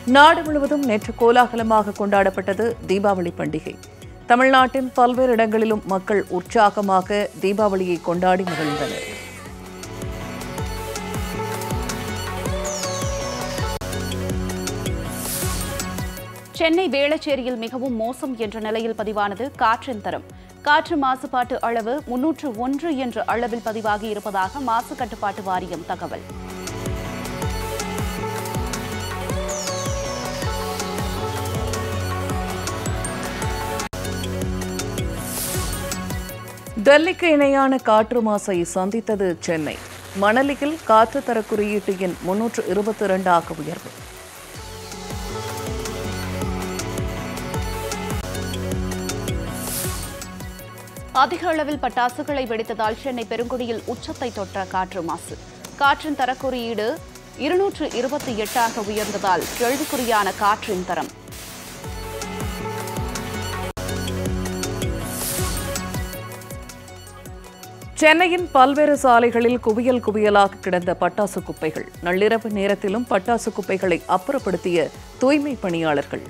நாடு முழுவதும் நேற்று கோலாகலமாக கொண்டாடப்பட்டது தீபாவளி பண்டிகை தமிழ்நாட்டின் பல்வேறு இடங்களிலும் மக்கள் உற்சாகமாக தீபாவளியை கொண்டாடி மகிழ்ந்தனர் சென்னை வேளச்சேரியில் மிகவும் மோசம் என்ற நிலையில் பதிவானது காற்றின் தரம் காற்று மாசுபாட்டு அளவு முன்னூற்று ஒன்று என்ற அளவில் பதிவாகி இருப்பதாக மாசு கட்டுப்பாட்டு வாரியம் தகவல் டெல்லிக்கு இணையான காற்று மாசை சந்தித்தது சென்னை மணலியில் காற்று தர குறியீட்டு எண் முன்னூற்று இருபத்தி இரண்டாக உயர்வு அதிக அளவில் பட்டாசுகளை வெடித்ததால் சென்னை பெருங்குடியில் உச்சத்தை தொட்ட காற்று மாசு காற்றின் தரக்குறியீடு இருநூற்று இருபத்தி எட்டாக உயர்ந்ததால் கேள்விக்குறியான காற்றின் தரம் சென்னையின் பல்வேறு சாலைகளில் குவியல் குவியலாக கிடந்த பட்டாசு குப்பைகள் நள்ளிரவு நேரத்திலும் பட்டாசு குப்பைகளை அப்புறப்படுத்திய தூய்மை பணியாளர்கள்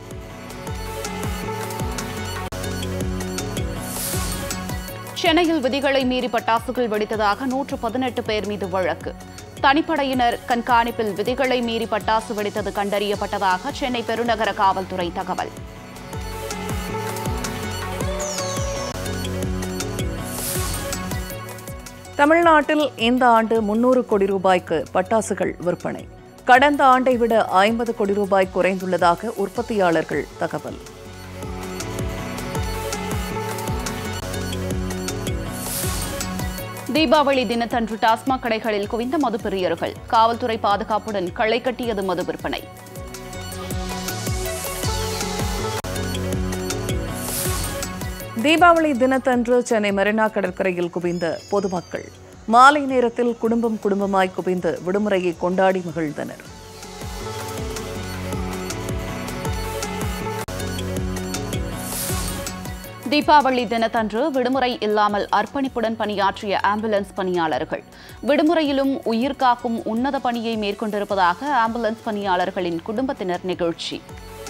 சென்னையில் விதிகளை மீறி பட்டாசுகள் வெடித்ததாக நூற்று பதினெட்டு பேர் மீது வழக்கு தனிப்படையினர் கண்காணிப்பில் விதிகளை மீறி பட்டாசு வெடித்தது கண்டறியப்பட்டதாக சென்னை பெருநகர காவல்துறை தகவல் தமிழ்நாட்டில் இந்த ஆண்டு முன்னூறு கோடி ரூபாய்க்கு பட்டாசுகள் விற்பனை கடந்த ஆண்டை விட ஐம்பது கோடி ரூபாய் குறைந்துள்ளதாக உற்பத்தியாளர்கள் தகவல் தீபாவளி தினத்தன்று டாஸ்மாக் கடைகளில் குவிந்த மது பிரியர்கள் காவல்துறை பாதுகாப்புடன் களை கட்டியது மது விற்பனை தீபாவளி தினத்தன்று சென்னை மெரினா கடற்கரையில் குவிந்த பொதுமக்கள் மாலை நேரத்தில் குடும்பம் குடும்பமாய் குவிந்து விடுமுறையை கொண்டாடி மகிழ்ந்தனர் தீபாவளி தினத்தன்று விடுமுறை இல்லாமல் அர்ப்பணிப்புடன் பணியாற்றிய ஆம்புலன்ஸ் பணியாளர்கள் விடுமுறையிலும் உயிர் காக்கும் உன்னத பணியை மேற்கொண்டிருப்பதாக ஆம்புலன்ஸ் பணியாளர்களின் குடும்பத்தினர் நிகழ்ச்சி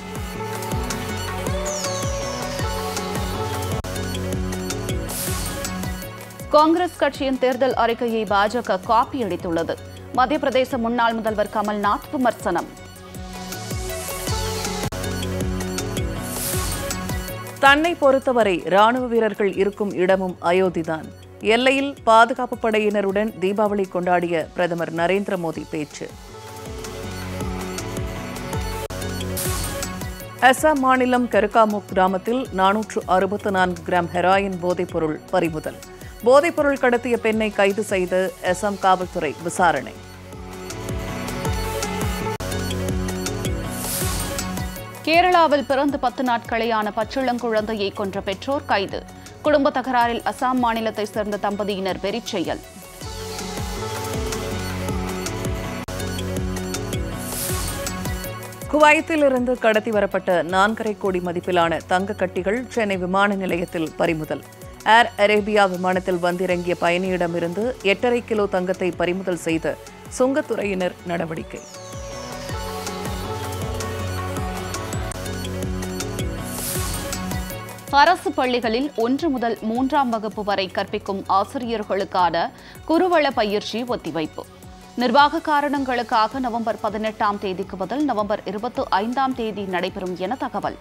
காங்கிரஸ் கட்சியின் தேர்தல் அறிக்கையை பாஜக காப்பி அடித்துள்ளது மத்திய பிரதேச முன்னாள் முதல்வர் கமல்நாத் விமர்சனம் தன்னை பொறுத்தவரை ராணுவ வீரர்கள் இருக்கும் இடமும் அயோத்திதான் எல்லையில் பாதுகாப்பு படையினருடன் தீபாவளி கொண்டாடிய பிரதமர் நரேந்திர மோடி பேச்சு அசாம் மாநிலம் கெருகாமுக் கிராமத்தில் நானூற்று அறுபத்து நான்கு கிராம் ஹெராயின் போதைப்பொருள் பறிமுதல் போதைப்பொருள் கடத்திய பெண்ணை கைது செய்து அசாம் காவல்துறை விசாரணை கேரளாவில் பிறந்து பத்து நாட்களேயான பச்சிளங்குழந்தையை கொன்ற பெற்றோர் கைது குடும்ப தகராறில் அசாம் மாநிலத்தை சேர்ந்த தம்பதியினர் வெறிச்செயல் குவைத்திலிருந்து கடத்தி வரப்பட்ட நான்கரை கோடி மதிப்பிலான தங்க கட்டிகள் சென்னை விமான நிலையத்தில் பறிமுதல் ஏர் அரேபியா விமானத்தில் வந்திறங்கிய பயணியிடமிருந்து எட்டரை கிலோ தங்கத்தை பறிமுதல் செய்த சுங்கத்துறையினர் நடவடிக்கை அரசு பள்ளிகளில் ஒன்று முதல் மூன்றாம் வகுப்பு வரை கற்பிக்கும் ஆசிரியர்களுக்கான குருவள பயிற்சி ஒத்திவைப்பு நிர்வாக காரணங்களுக்காக நவம்பர் பதினெட்டாம் தேதிக்கு பதில் நவம்பர் இருபத்தி ஐந்தாம் தேதி நடைபெறும் என தகவல்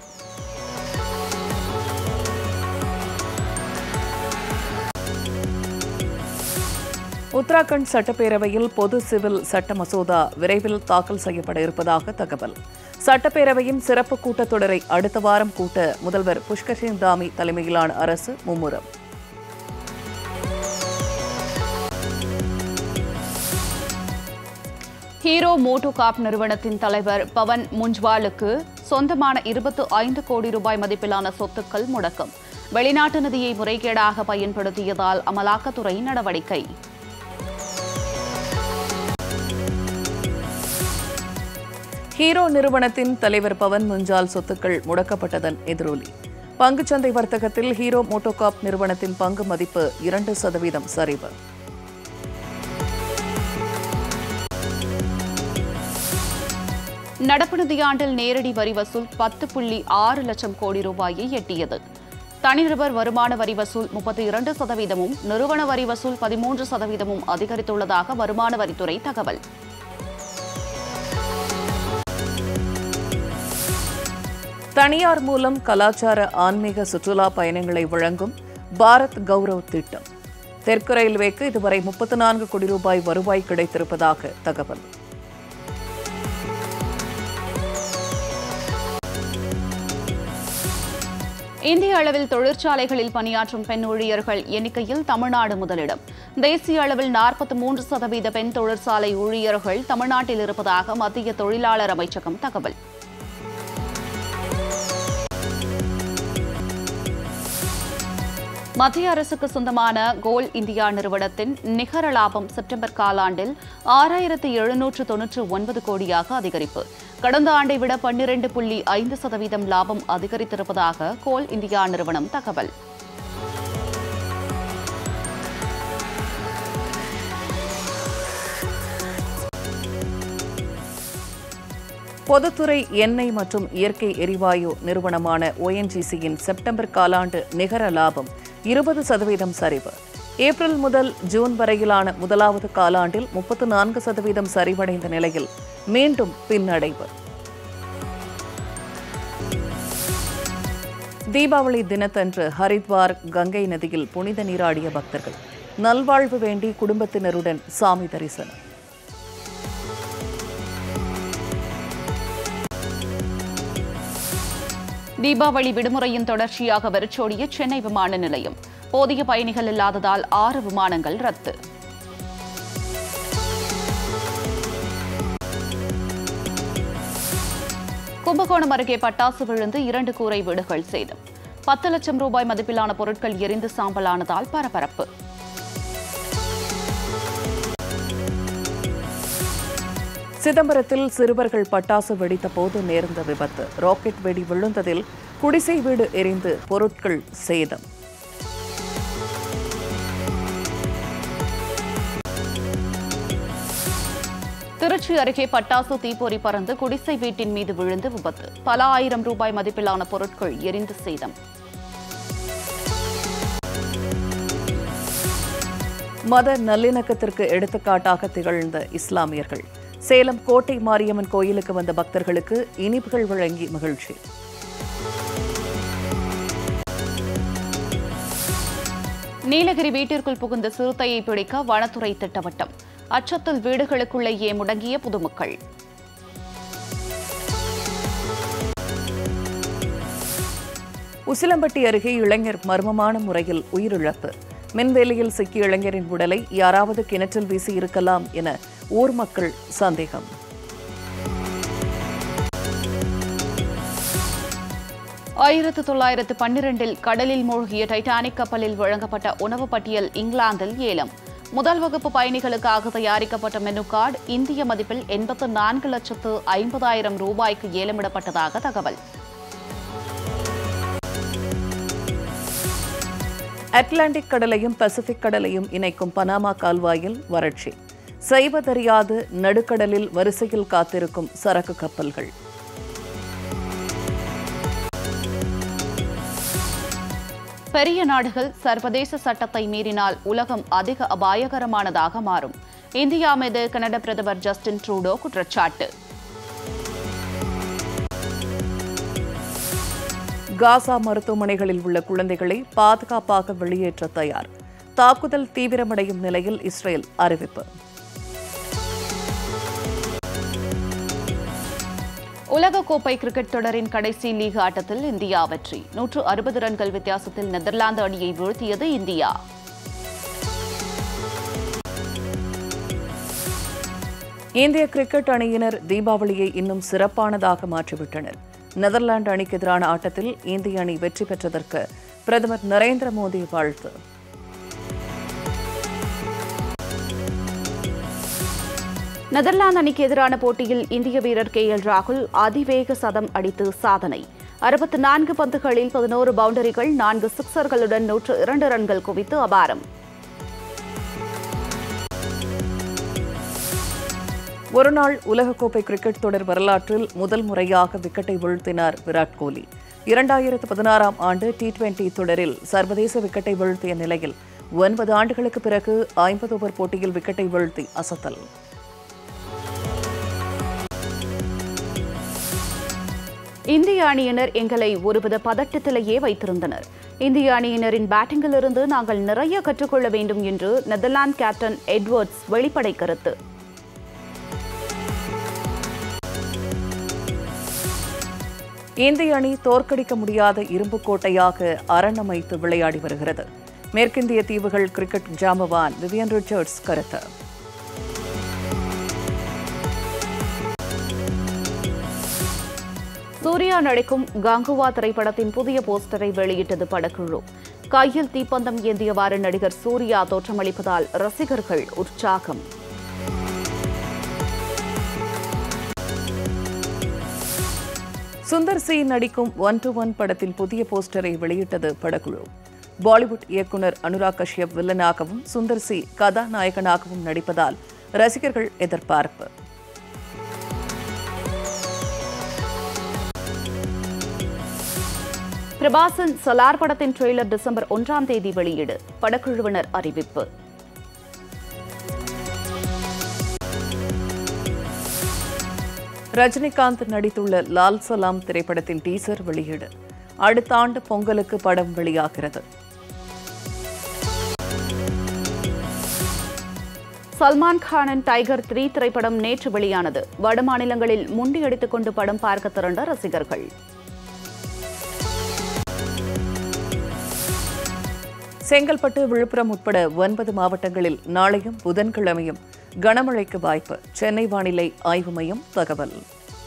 உத்தராகண்ட் சட்டப்பேரவையில் பொது சிவில் சட்ட மசோதா விரைவில் தாக்கல் செய்யப்பட இருப்பதாக தகவல் சட்டப்பேரவையின் சிறப்பு கூட்டத்தொடரை அடுத்த வாரம் கூட்ட முதல்வர் புஷ்கர் சிங் தாமி தலைமையிலான அரசு மும்முரம் ஹீரோ மோட்டோ காப் நிறுவனத்தின் தலைவர் பவன் முஞ்வாலுக்கு சொந்தமான இருபத்து ஐந்து கோடி ரூபாய் மதிப்பிலான சொத்துக்கள் முடக்கம் வெளிநாட்டு நிதியை முறைகேடாக பயன்படுத்தியதால் அமலாக்கத்துறை நடவடிக்கை ஹீரோ நிறுவனத்தின் தலைவர் பவன் முஞ்சால் சொத்துக்கள் முடக்கப்பட்டதன் எதிரொலி பங்குச்சந்தை வர்த்தகத்தில் ஹீரோ மோட்டோகாப் நிறுவனத்தின் பங்கு மதிப்பு இரண்டு சதவீதம் சரிவு நடப்பு நிதியாண்டில் நேரடி வரி வசூல் பத்து புள்ளி ஆறு லட்சம் கோடி ரூபாயை எட்டியது தனிநபர் வருமான வரி வசூல் முப்பத்தி இரண்டு சதவீதமும் நிறுவன வரி வசூல் பதிமூன்று சதவீதமும் அதிகரித்துள்ளதாக வருமான வரித்துறை தகவல் தனியார் மூலம் கலாச்சார ஆன்மீக சுற்றுலா பயணங்களை வழங்கும் பாரத் கௌரவ் திட்டம் தெற்கு ரயில்வேக்கு இதுவரை முப்பத்து நான்கு கோடி ரூபாய் வருவாய் கிடைத்திருப்பதாக தகவல் இந்திய அளவில் தொழிற்சாலைகளில் பணியாற்றும் பெண் ஊழியர்கள் எண்ணிக்கையில் தமிழ்நாடு முதலிடம் தேசிய அளவில் நாற்பத்தி மூன்று சதவீத பெண் தொழிற்சாலை ஊழியர்கள் தமிழ்நாட்டில் இருப்பதாக மத்திய தொழிலாளர் அமைச்சகம் தகவல் மத்திய அரசுக்கு சொந்தமான கோல் இந்தியா நிறுவனத்தின் நிகர லாபம் செப்டம்பர் காலாண்டில் ஆறாயிரத்து எழுநூற்று தொன்னூற்று ஒன்பது கோடியாக அதிகரிப்பு கடந்த ஆண்டை விட பன்னிரண்டு புள்ளி ஐந்து சதவீதம் லாபம் அதிகரித்திருப்பதாக கோல் இந்தியா நிறுவனம் தகவல் பொதுத்துறை எண்ணெய் மற்றும் இயற்கை எரிவாயு நிறுவனமான ஓஎன்ஜிசியின் செப்டம்பர் காலாண்டு நிகர லாபம் இருபது சதவீதம் சரிவு ஏப்ரல் முதல் ஜூன் வரையிலான முதலாவது காலாண்டில் முப்பத்து நான்கு சதவீதம் சரிவடைந்த நிலையில் மீண்டும் பின்னடைவு தீபாவளி தினத்தன்று ஹரித்வார் கங்கை நதியில் புனித நீராடிய பக்தர்கள் நல்வாழ்வு வேண்டி குடும்பத்தினருடன் சாமி தரிசனம் தீபாவளி விடுமுறையின் தொடர்ச்சியாக வெறிச்சோடிய சென்னை விமான நிலையம் போதிய பயணிகள் இல்லாததால் ஆறு விமானங்கள் ரத்து கும்பகோணம் அருகே பட்டாசு விழுந்து இரண்டு கூரை வீடுகள் சேதம் பத்து லட்சம் ரூபாய் மதிப்பிலான பொருட்கள் எரிந்து சாம்பலானதால் பரபரப்பு சிதம்பரத்தில் சிறுவர்கள் பட்டாசு வெடித்த போது நேர்ந்த விபத்து ராக்கெட் வெடி விழுந்ததில் குடிசை வீடு எரிந்து பொருட்கள் சேதம் திருச்சி அருகே பட்டாசு தீப்பொறி பறந்து குடிசை வீட்டின் மீது விழுந்து விபத்து பல ஆயிரம் ரூபாய் மதிப்பிலான பொருட்கள் எரிந்து சேதம் மத நல்லிணக்கத்திற்கு எடுத்துக்காட்டாக திகழ்ந்த இஸ்லாமியர்கள் சேலம் கோட்டை மாரியம்மன் கோயிலுக்கு வந்த பக்தர்களுக்கு இனிப்புகள் வழங்கி மகிழ்ச்சி நீலகிரி வீட்டிற்குள் புகுந்த சிறுத்தையை பிடிக்க வனத்துறை திட்டவட்டம் அச்சத்தில் வீடுகளுக்குள்ளேயே முடங்கிய பொதுமக்கள் உசிலம்பட்டி அருகே இளைஞர் மர்மமான முறையில் உயிரிழப்பு மின்வேலியில் சிக்கிய இளைஞரின் உடலை யாராவது கிணற்றில் வீசி இருக்கலாம் என ஊர் மக்கள் சந்தேகம் ஆயிரத்து தொள்ளாயிரத்து பன்னிரண்டில் கடலில் மூழ்கிய டைட்டானிக் கப்பலில் வழங்கப்பட்ட உணவு பட்டியல் இங்கிலாந்தில் ஏலம் முதல் வகுப்பு பயணிகளுக்காக தயாரிக்கப்பட்ட மெனு கார்டு இந்திய மதிப்பில் எண்பத்து நான்கு லட்சத்து ஐம்பதாயிரம் ரூபாய்க்கு ஏலமிடப்பட்டதாக தகவல் அட்லாண்டிக் கடலையும் பசிபிக் கடலையும் இணைக்கும் பனாமா கால்வாயில் வறட்சி செய்வதறியாது நடுக்கடலில் வரிசையில் காத்திருக்கும் சரக்கு கப்பல்கள் பெரிய நாடுகள் சர்வதேச சட்டத்தை மீறினால் உலகம் அதிக அபாயகரமானதாக மாறும் இந்தியா மீது கனடா பிரதமர் ஜஸ்டின் ட்ரூடோ குற்றச்சாட்டு காசா மருத்துவமனைகளில் உள்ள குழந்தைகளை பாதுகாப்பாக வெளியேற்ற தயார் தாக்குதல் தீவிரமடையும் நிலையில் இஸ்ரேல் அறிவிப்பு உலகக்கோப்பை கிரிக்கெட் தொடரின் கடைசி லீக் ஆட்டத்தில் இந்தியா வெற்றி நூற்று அறுபது ரன்கள் வித்தியாசத்தில் நெதர்லாந்து அணியை வீழ்த்தியது இந்தியா இந்திய கிரிக்கெட் அணியினர் தீபாவளியை இன்னும் சிறப்பானதாக மாற்றிவிட்டனர் நெதர்லாந்து அணிக்கு எதிரான ஆட்டத்தில் இந்திய அணி வெற்றி பெற்றதற்கு பிரதமர் நரேந்திர மோடி வாழ்த்து நெதர்லாந்து அணிக்கு எதிரான போட்டியில் இந்திய வீரர் கே எல் ராகுல் அதிவேக சதம் அடித்து சாதனை அறுபத்தி நான்கு பந்துகளில் பதினோரு பவுண்டரிகள் நான்கு சிக்சர்களுடன் நூற்று இரண்டு ரன்கள் குவித்து அபாரம் ஒருநாள் உலகக்கோப்பை கிரிக்கெட் தொடர் வரலாற்றில் முதல் முறையாக விக்கெட்டை வீழ்த்தினார் விராட் கோலி இரண்டாயிரத்து பதினாறாம் ஆண்டு டி டுவெண்டி தொடரில் சர்வதேச விக்கெட்டை வீழ்த்திய நிலையில் ஒன்பது ஆண்டுகளுக்கு பிறகு ஐம்பது ஓவர் போட்டியில் விக்கெட்டை வீழ்த்தி அசத்தல் இந்திய அணியினர் எங்களை ஒருவித பதட்டத்திலேயே வைத்திருந்தனர் இந்திய அணியினரின் பேட்டிங்கிலிருந்து நாங்கள் நிறைய கற்றுக்கொள்ள வேண்டும் என்று நெதர்லாந்து கேப்டன் எட்வர்ட்ஸ் வெளிப்படை கருத்து இந்திய அணி தோற்கடிக்க முடியாத இரும்பு கோட்டையாக அரணமைத்து விளையாடி வருகிறது மேற்கிந்திய தீவுகள் கிரிக்கெட் ஜாம்பவான் விவியன் ரிச்சர்ட்ஸ் கருத்து சூர்யா நடிக்கும் கங்குவா திரைப்படத்தின் புதிய போஸ்டரை வெளியிட்டது படக்குழு கையில் தீப்பந்தம் ஏந்தியவாறு நடிகர் சூர்யா தோற்றமளிப்பதால் ரசிகர்கள் உற்சாகம் சுந்தர் சி நடிக்கும் ஒன் டு ஒன் படத்தின் புதிய போஸ்டரை வெளியிட்டது படக்குழு பாலிவுட் இயக்குனர் அனுராக் கஷ்யப் வில்லனாகவும் சுந்தர் சி கதாநாயகனாகவும் நடிப்பதால் ரசிகர்கள் எதிர்பார்ப்பு பிரபாசன் சலார் படத்தின் ட்ரெய்லர் டிசம்பர் ஒன்றாம் தேதி வெளியீடு படக்குழுவினர் அறிவிப்பு ரஜினிகாந்த் நடித்துள்ள லால் சலாம் திரைப்படத்தின் டீசர் வெளியீடு அடுத்த ஆண்டு பொங்கலுக்கு படம் வெளியாகிறது சல்மான் கானின் டைகர் த்ரீ திரைப்படம் நேற்று வெளியானது வட மாநிலங்களில் முண்டியடித்துக் கொண்டு படம் பார்க்க திரண்ட ரசிகர்கள் செங்கல்பட்டு விழுப்புரம் உட்பட ஒன்பது மாவட்டங்களில் நாளையும் புதன்கிழமையும் கனமழைக்கு வாய்ப்பு சென்னை வானிலை ஆய்வு மையம் தகவல்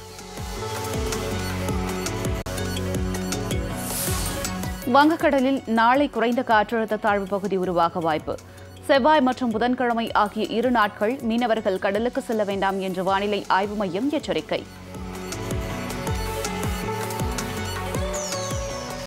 வங்கக்கடலில் நாளை குறைந்த காற்றழுத்த தாழ்வு பகுதி உருவாக வாய்ப்பு செவ்வாய் மற்றும் புதன்கிழமை ஆகிய இரு நாட்கள் மீனவர்கள் கடலுக்கு செல்ல வேண்டாம் என்று வானிலை ஆய்வு மையம் எச்சரிக்கை